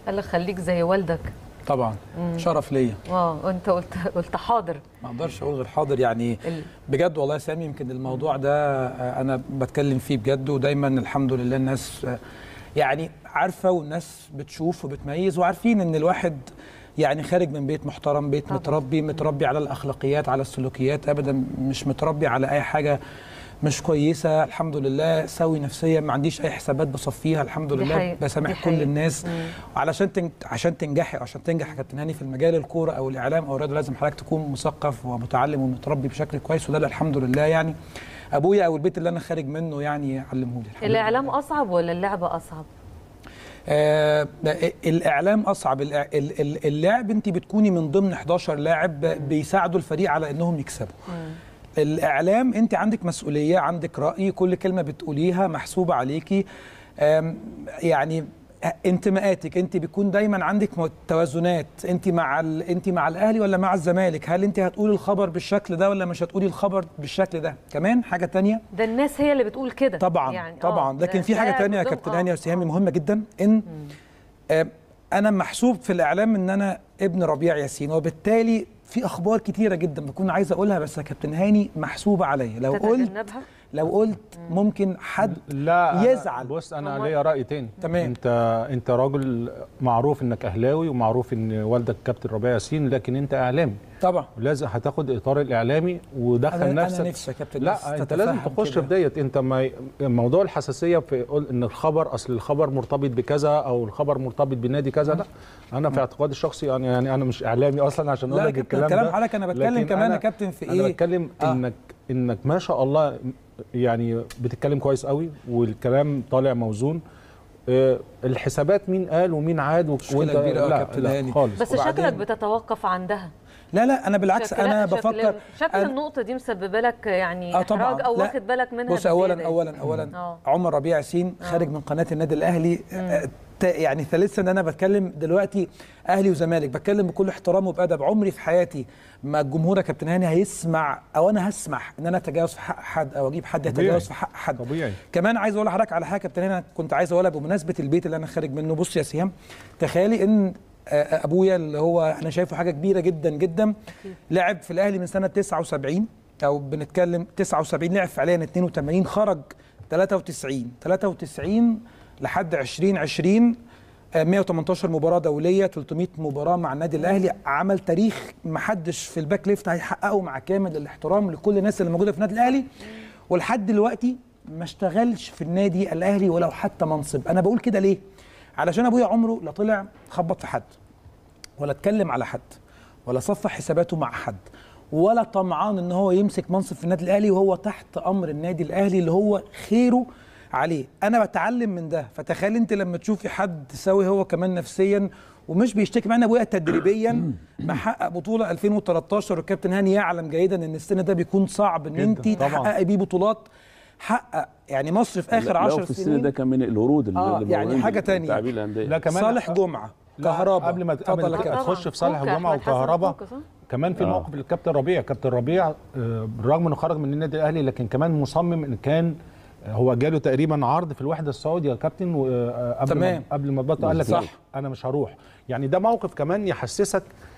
قال لك خليك زي والدك طبعا شرف ليا اه وانت قلت قلت حاضر ما اقدرش اقول غير حاضر يعني ال- بجد والله يا سامي يمكن الموضوع ده آه، انا بتكلم فيه بجد ودايما الحمد لله الناس آه، يعني عارفه والناس بتشوف وبتميز وعارفين ان الواحد يعني خارج من بيت محترم بيت طبعاً. متربي متربي على الاخلاقيات على السلوكيات ابدا مش متربي على اي حاجه مش كويسه الحمد لله سوي نفسيا ما عنديش اي حسابات بصفيها الحمد دي لله حقيقة، دي بسامح كل حقيقة. الناس مم. علشان تنج... عشان تنجحي عشان تنجح يا كابتن هاني في المجال الكوره او الاعلام او الرياضه لازم حضرتك تكون مثقف ومتعلم ومتربي بشكل كويس وده اللي الحمد لله يعني ابويا او البيت اللي انا خارج منه يعني علمهولي الحمد الاعلام اصعب ولا اللعبه اصعب آه الاعلام اصعب الإع- ال- ال- اللعب انت بتكوني من ضمن 11 لاعب بيساعدوا الفريق على انهم يكسبوا الاعلام انت عندك مسؤوليه عندك راي كل كلمه بتقوليها محسوبه عليكي آم، يعني انتماءاتك انت بيكون دايما عندك مو- توازنات انت مع ال... انت مع الاهلي ولا مع الزمالك هل انت هتقولي الخبر بالشكل ده ولا مش هتقولي الخبر بالشكل ده كمان حاجه تانية ده الناس هي اللي بتقول كده طبعا يعني طبعا آه، لكن ده- في حاجه ده تانية يا من ضمن- كابتن آه، هاني وسهامي آه. مهمه جدا ان آه، انا محسوب في الاعلام ان انا ابن ربيع ياسين وبالتالي في اخبار كتيره جدا بكون عايز اقولها بس يا كابتن هاني محسوبه عليا لو قلت تتجنبها لو قلت ممكن حد لا أنا- يزعل. بص انا هو- ليا راي تاني تمام. انت انت راجل معروف انك اهلاوي ومعروف ان والدك كابتن ربيع ياسين لكن انت اعلامي طبعا لازم هتاخد الاطار الاعلامي ودخل أنا- أنا نفسك نفسي يا كابتن الناس لا انت لازم تتفهم تخش كده. في ديت انت ما موضوع الحساسيه في قول ان الخبر اصل الخبر مرتبط بكذا او الخبر مرتبط بنادي كذا لا انا في اعتقادي الشخصي يعني يعني انا مش اعلامي اصلا عشان لا اقول يا لك كابتن الكلام الكلام ده حضرتك انا بتكلم لكن كمان يا أنا- كابتن في انا ايه بتكلم آه. انك انك ما شاء الله يعني بتتكلم كويس قوي والكلام طالع موزون آه، الحسابات مين قال ومين عاد و- مشكلة كبيرة أوي يا لا, كابتن لا هاني. خالص بس وبعدين- شكلك بتتوقف عندها لا لا انا بالعكس شكل- انا شكل- بفكر شكل أنا- النقطه دي مسببه لك يعني اه طبعا احراج او لا. واخد بالك منها بص اولا بزيادة. اولا اولا آه. عمر ربيع ياسين خارج من قناه النادي الاهلي آه، تا- يعني ثالثا ان انا بتكلم دلوقتي اهلي وزمالك بتكلم بكل احترام وبادب عمري في حياتي ما الجمهور يا كابتن هاني هيسمع او انا هسمح ان انا اتجاوز في حق حد او اجيب حد طبيعي. يتجاوز في حق حد طبيعي. كمان عايز اقول لحضرتك على حاجه يا كابتن هاني انا كنت عايز اقولها بمناسبه البيت اللي انا خارج منه بص يا سيام تخيلي ان آه، ابويا اللي هو انا شايفه حاجه كبيره جدا جدا لعب في الاهلي من سنه 79 او بنتكلم 79 لعب فعليا 82 خرج 93 93 لحد 2020 آه، 118 مباراه دوليه 300 مباراه مع النادي الاهلي عمل تاريخ محدش في الباك ليفت هيحققه مع كامل الاحترام لكل الناس اللي موجوده في النادي الاهلي ولحد دلوقتي ما اشتغلش في النادي الاهلي ولو حتى منصب انا بقول كده ليه علشان ابويا عمره لا طلع خبط في حد ولا اتكلم على حد ولا صفح حساباته مع حد ولا طمعان ان هو يمسك منصب في النادي الاهلي وهو تحت امر النادي الاهلي اللي هو خيره عليه انا بتعلم من ده فتخيل انت لما تشوفي حد سوي هو كمان نفسيا ومش بيشتكي معانا ابويا تدريبيا محقق بطوله 2013 والكابتن هاني يعلم جيدا ان السن ده بيكون صعب ان انت طبعاً. تحققي بيه بطولات حقق يعني مصر في اخر لا، 10 لو في السن سنين ده كان من الورود اللي آه، اللي يعني موجودين حاجة في تانية. التعبير الأندية. لا كمان صالح جمعه لا، كهربا قبل ما اتفضل قبل يا ما كابتن. تخش في صالح كوكا، جمعه أحمد حسن وكهربا كوكا، صح؟ كمان في آه. موقف للكابتن ربيع كابتن ربيع آه، بالرغم انه خرج من النادي الاهلي لكن كمان مصمم ان كان آه، هو جاله تقريبا عرض في الوحده السعوديه يا كابتن وقبل تمام. ما قبل ما بطل قال لك صح. صح انا مش هروح يعني ده موقف كمان يحسسك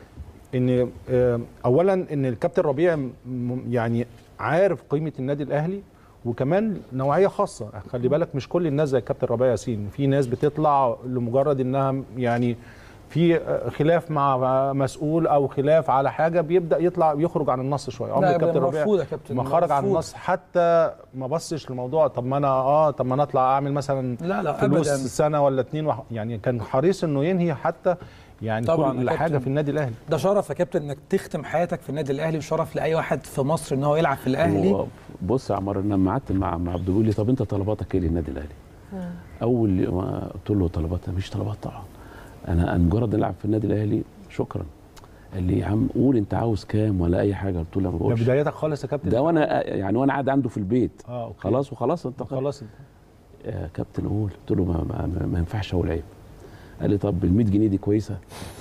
ان آه، اولا ان الكابتن ربيع م- يعني عارف قيمه النادي الاهلي وكمان نوعيه خاصه خلي بالك مش كل الناس زي الكابتن ربيع ياسين في ناس بتطلع لمجرد انها يعني في آه، خلاف مع مسؤول او خلاف على حاجه بيبدا يطلع يخرج عن النص شويه عمر لا، الكابتن مرفوض ربيع يا كابتن، ما خرج عن مرفوض. النص حتى ما بصش للموضوع طب ما انا اه طب ما انا اطلع اعمل مثلا لا، لا، فلوس أبداً. سنه ولا اتنين وح... يعني كان حريص انه ينهي حتى يعني طبعاً يا كل حاجه كابتن. في النادي الاهلي ده شرف يا كابتن انك تختم حياتك في النادي الاهلي وشرف لاي واحد في مصر ان هو يلعب في الاهلي هو بص يا عمر انا لما قعدت مع مع عبده بيقول لي طب انت طلباتك ايه للنادي الاهلي؟ اول ما قلت له طلبات مش طلبات طبعا انا أنا مجرد العب في النادي الاهلي شكرا قال لي يا عم قول انت عاوز كام ولا اي حاجه قلت له لا ما ده بقولش بدايتك خالص يا كابتن ده وانا يعني وانا قاعد عنده في البيت اه أوكي. خلاص وخلاص انت خلاص انت يا كابتن قول قلت له ما, ما, ما, ما ينفعش اقول عيب قال لي طب ال 100 جنيه دي كويسه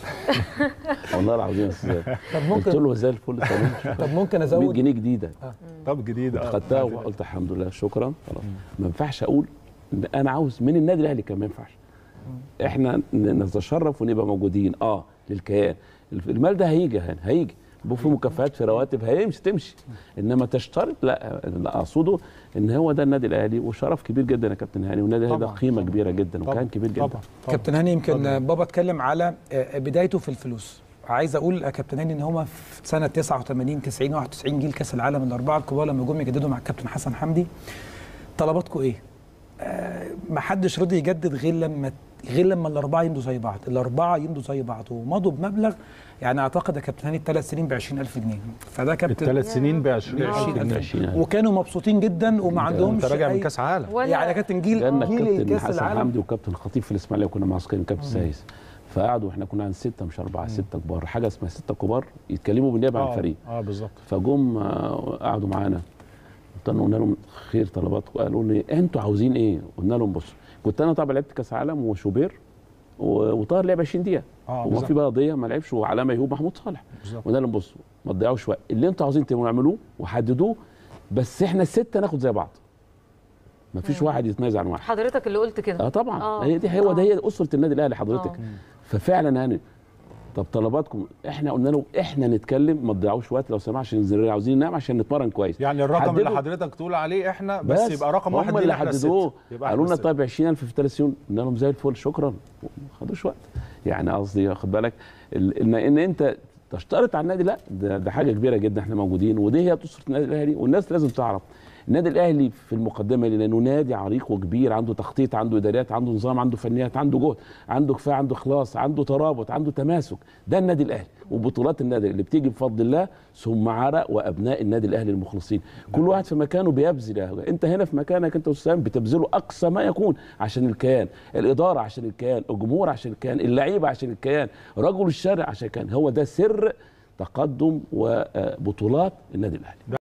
والله العظيم يا استاذ طب قلت ممكن له زي الفل تمام طب ممكن 100 ازود جنيه جديده طب جديد اه خدتها وقلت الحمد لله شكرا خلاص ما ينفعش اقول إن انا عاوز من النادي الاهلي كان ما ينفعش احنا ن- نتشرف ونبقى موجودين اه للكيان المال ده هيجي هن- هيجي يبقى في مكافآت في رواتب هيمشي تمشي انما تشترط لا اللي اقصده ان هو ده النادي الاهلي وشرف كبير جدا يا كابتن هاني والنادي الاهلي ده طبعاً، قيمه طبعاً. كبيره جدا طبعاً، وكان كبير جدا طبعا كابتن هاني يمكن طبعاً. بابا اتكلم على آه، بدايته في الفلوس عايز اقول يا كابتن هاني ان هو في سنه 89 90 91 جيل كاس العالم الاربعه الكبار لما جم يجددوا مع الكابتن حسن حمدي طلباتكم ايه؟ آه ما حدش رضي يجدد غير لما غير لما الاربعه يمضوا زي بعض، الاربعه يمضوا زي بعض ومضوا بمبلغ يعني اعتقد يا كابتن هاني الثلاث سنين ب 20000 جنيه فده كابتن الثلاث سنين ب 20 ب 20000 20,000. وكانوا مبسوطين جدا وما عندهمش انت راجع من أي- كاس عالم ولا يعني يا كابتن جيل جالنا جيل الكابتن كاس حسن العالم حمدي وكابتن الخطيب في الاسماعيليه وكنا معسكرين كابتن سايس فقعدوا احنا كنا عن سته مش اربعه سته كبار حاجه اسمها سته كبار يتكلموا بالنيابه عن اه الفريق اه بالظبط فجم آه، قعدوا معانا قلنا قلنا لهم خير طلباتكم قالوا لي انتوا عاوزين ايه؟ قلنا لهم بصوا كنت انا طبعا لعبت كاس عالم وشوبير و- وطاهر لعب 20 دقيقه اه وما بالظبط في بقى قضيه ما لعبش وعلامه يهوب محمود صالح بالظبط قلنا لهم بصوا ما تضيعوش وقت اللي انتوا عاوزين تعملوه وحددوه بس احنا السته ناخد زي بعض ما فيش واحد يتميز عن واحد حضرتك اللي قلت كده اه طبعا آه. هي دي هو آه. ده هي اسره النادي الاهلي حضرتك آه. ففعلا يعني طب طلباتكم احنا قلنا له احنا نتكلم ما تضيعوش وقت لو سمحت عشان زي- عاوزين ننام عشان نتمرن كويس يعني الرقم اللي حددوا. حضرتك تقول عليه احنا بس, بس يبقى رقم واحد هم لينا اللي احنا حددوه الست. يبقى قالوا احنا لنا طيب 20000 في ثلاث سنين قلنا لهم زي الفل شكرا ما خدوش وقت يعني قصدي واخد بالك ال- ان ان انت تشترط على النادي لا ده, ده حاجه كبيره جدا احنا موجودين ودي هي اسره النادي الاهلي والناس لازم تعرف النادي الاهلي في المقدمه لانه نادي عريق وكبير عنده تخطيط عنده اداريات عنده نظام عنده فنيات عنده جهد عنده كفايه عنده اخلاص عنده ترابط عنده تماسك ده النادي الاهلي وبطولات النادي اللي بتيجي بفضل الله ثم عرق وابناء النادي الاهلي المخلصين كل واحد في مكانه بيبذل يا هوجة. انت هنا في مكانك انت وسام بتبذله اقصى ما يكون عشان الكيان الاداره عشان الكيان الجمهور عشان الكيان اللعيبه عشان الكيان رجل الشارع عشان الكيان هو ده سر تقدم وبطولات النادي الاهلي